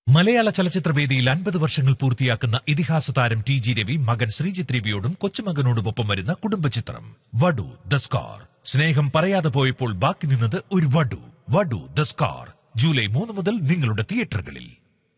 മലയാള ചലച്ചിത്രവേദിയിൽ അൻപത് വർഷങ്ങൾ പൂർത്തിയാക്കുന്ന ഇതിഹാസ താരം ടി ജി രവി മകൻ ശ്രീജിത്ത് രവിയോടും കൊച്ചുമകനോടുമൊപ്പം വരുന്ന കുടുംബചിത്രം വടു ദ സ്കാർ സ്നേഹം പറയാതെ പോയപ്പോൾ ബാക്കി നിന്നത് ഒരു വടു വടു ദ സ്കാർ ജൂലൈ മൂന്ന് മുതൽ നിങ്ങളുടെ തിയേറ്ററുകളിൽ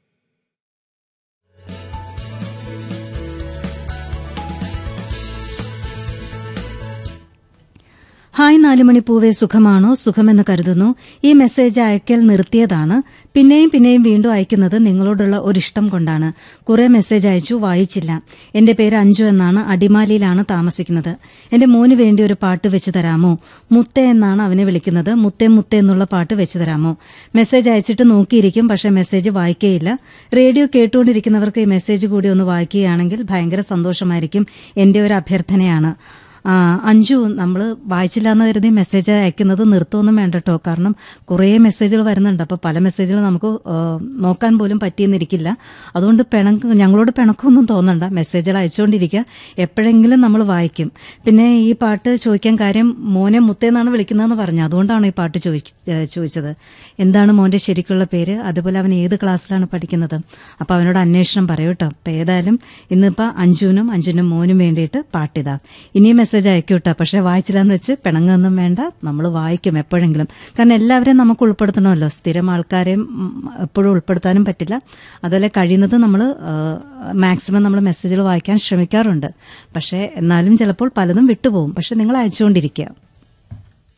ഹായ് നാലുമണി പൂവേ സുഖമാണോ സുഖമെന്ന് കരുതുന്നു ഈ മെസ്സേജ് അയക്കൽ നിർത്തിയതാണ് പിന്നെയും പിന്നെയും വീണ്ടും അയക്കുന്നത് നിങ്ങളോടുള്ള ഒരിഷ്ടം കൊണ്ടാണ് കുറെ മെസ്സേജ് അയച്ചു വായിച്ചില്ല എന്റെ പേര് അഞ്ജു എന്നാണ് അടിമാലിയിലാണ് താമസിക്കുന്നത് എന്റെ മോന് വേണ്ടി ഒരു പാട്ട് വെച്ച് തരാമോ മുത്തേ എന്നാണ് അവനെ വിളിക്കുന്നത് മുത്തേ മുത്തേ എന്നുള്ള പാട്ട് വെച്ച് തരാമോ മെസ്സേജ് അയച്ചിട്ട് നോക്കിയിരിക്കും പക്ഷേ മെസ്സേജ് വായിക്കുകയില്ല റേഡിയോ കേട്ടുകൊണ്ടിരിക്കുന്നവർക്ക് ഈ മെസ്സേജ് കൂടി ഒന്ന് വായിക്കുകയാണെങ്കിൽ ഭയങ്കര സന്തോഷമായിരിക്കും എന്റെ ഒരു അഭ്യർത്ഥനയാണ് ആ, അഞ്ജു നമ്മൾ വായിച്ചില്ല എന്ന് കരുതി മെസ്സേജ് അയക്കുന്നത് നിർത്തുമൊന്നും വേണ്ട കേട്ടോ കാരണം കുറേ മെസ്സേജുകൾ വരുന്നുണ്ട് അപ്പോൾ പല മെസ്സേജുകൾ നമുക്ക് ആ, നോക്കാൻ പോലും പറ്റിയെന്നിരിക്കില്ല അതുകൊണ്ട് പിണക്ക് ഞങ്ങളോട് പിണക്കമൊന്നും തോന്നണ്ട മെസ്സേജുകൾ അയച്ചുകൊണ്ടിരിക്കുക എപ്പോഴെങ്കിലും നമ്മൾ വായിക്കും പിന്നെ ഈ പാട്ട് ചോദിക്കാൻ കാര്യം മോനെ മുത്തേന്നാണ് വിളിക്കുന്നതെന്ന് പറഞ്ഞു അതുകൊണ്ടാണ് ഈ പാട്ട് ചോദിക്ക- ഏ, ചോദിച്ചത് എന്താണ് മോന്റെ ശരിക്കുള്ള പേര് അതുപോലെ അവൻ ഏത് ക്ലാസ്സിലാണ് പഠിക്കുന്നത് അപ്പോൾ അവനോട് അന്വേഷണം പറയൂ കേട്ടോ അപ്പോൾ ഏതായാലും ഇന്നിപ്പോൾ അഞ്ജുവിനും അഞ്ജുനും മോനും വേണ്ടിയിട്ട് പാട്ടിതാ ഇനിയും മെസ്സേജ് അയക്കൂട്ടോ പക്ഷേ വായിച്ചില്ലാന്ന് വെച്ച് പിണങ്ങൊന്നും വേണ്ട നമ്മൾ വായിക്കും എപ്പോഴെങ്കിലും കാരണം എല്ലാവരെയും നമുക്ക് ഉൾപ്പെടുത്തണമല്ലോ സ്ഥിരം ആൾക്കാരെയും ഉം, എപ്പോഴും ഉൾപ്പെടുത്താനും പറ്റില്ല അതുപോലെ കഴിയുന്നത് നമ്മൾ മാക്സിമം നമ്മൾ മെസ്സേജുകൾ വായിക്കാൻ ശ്രമിക്കാറുണ്ട് പക്ഷേ എന്നാലും ചിലപ്പോൾ പലതും വിട്ടുപോകും പക്ഷെ നിങ്ങൾ അയച്ചുകൊണ്ടിരിക്കുക